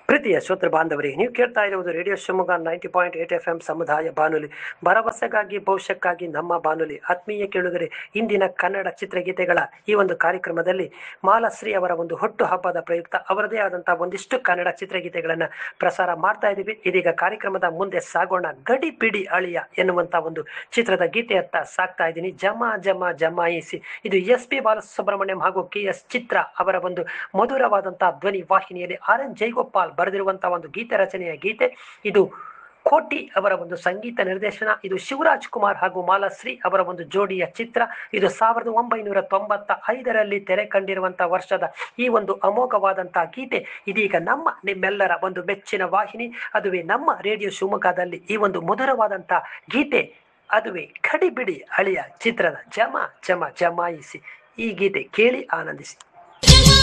ಪ್ರೀತಿಯ ಶ್ರೋತೃ ಬಾಂಧವರಿಗೆ ನೀವು ಕೇಳ್ತಾ ಇರುವುದು radio Shivamogga ninety point eight F M ಸಮುದಾಯ ಬಾನುಲಿ ಭರವಸೆಗಾಗಿ ಭವಿಷ್ಯಕ್ಕಾಗಿ ನಮ್ಮ ಬಾನುಲಿ ಆತ್ಮೀಯ ಕೇಳುಗರೆ ಇಂದಿನ ಕನ್ನಡ ಚಿತ್ರಗೀತೆಗಳ ಈ ಒಂದು ಕಾರ್ಯಕ್ರಮದಲ್ಲಿ ಮಾಲಶ್ರೀ ಅವರ ಒಂದು ಹುಟ್ಟು ಹಬ್ಬದ ಪ್ರಯುಕ್ತ ಅವರದೇ ಆದಂತಹ ಒಂದಿಷ್ಟು ಕನ್ನಡ ಚಿತ್ರಗೀತೆಗಳನ್ನ ಪ್ರಸಾರ ಮಾಡ್ತಾ ಇದ್ದೀವಿ ಇದೀಗ ಕಾರ್ಯಕ್ರಮದ ಮುಂದೆ ಸಾಗೋಣ ಗಡಿ ಪಿಡಿ ಅಳಿಯ ಎನ್ನುವಂತ ಒಂದು ಚಿತ್ರದ ಗೀತೆಯತ್ತ ಸಾಕ್ತಾ ಇದ್ದೀನಿ ಜಮ ಜಮ ಜಮಾಯಿಸಿ ಇದು ಎಸ್ ಪಿ ಬಾಲಸುಬ್ರಹ್ಮಣ್ಯಂ ಹಾಗೂ ಕೆ ಎಸ್ ಚಿತ್ರ ಅವರ ಒಂದು ಮಧುರವಾದಂತಹ ಧ್ವನಿ ವಾಹಿನಿಯಲ್ಲಿ ಆರ್ ಎನ್ ಜೈಗೋಪಾಲ್ ಬರೆದಿರುವಂತಹ ಒಂದು ಗೀತೆ ರಚನೆಯ ಗೀತೆ ಇದು ಕೋಟಿ ಅವರ ಒಂದು ಸಂಗೀತ ನಿರ್ದೇಶನ ಇದು ಶಿವರಾಜ್ ಕುಮಾರ್ ಹಾಗೂ ಮಾಲಾಶ್ರೀ ಅವರ ಒಂದು ಜೋಡಿಯ ಚಿತ್ರ ಇದು ಸಾವಿರದ ಒಂಬೈನೂರ ತೊಂಬತ್ತ ಐದರಲ್ಲಿ ತೆರೆ ಕಂಡಿರುವಂತಹ ವರ್ಷದ ಈ ಒಂದು ಅಮೋಘವಾದಂತಹ ಗೀತೆ ಇದೀಗ ನಮ್ಮ ನಿಮ್ಮೆಲ್ಲರ ಒಂದು ಮೆಚ್ಚಿನ ವಾಹಿನಿ ಅದುವೇ ನಮ್ಮ ರೇಡಿಯೋ ಶಿವಮೊಗ್ಗದಲ್ಲಿ ಈ ಒಂದು ಮಧುರವಾದಂತಹ ಗೀತೆ ಅದುವೇ ಕಡಿಬಿಡಿ ಅಳಿಯ ಚಿತ್ರದ ಜಮ ಜಮ ಜಮಾಯಿಸಿ ಈ ಗೀತೆ ಕೇಳಿ ಆನಂದಿಸಿ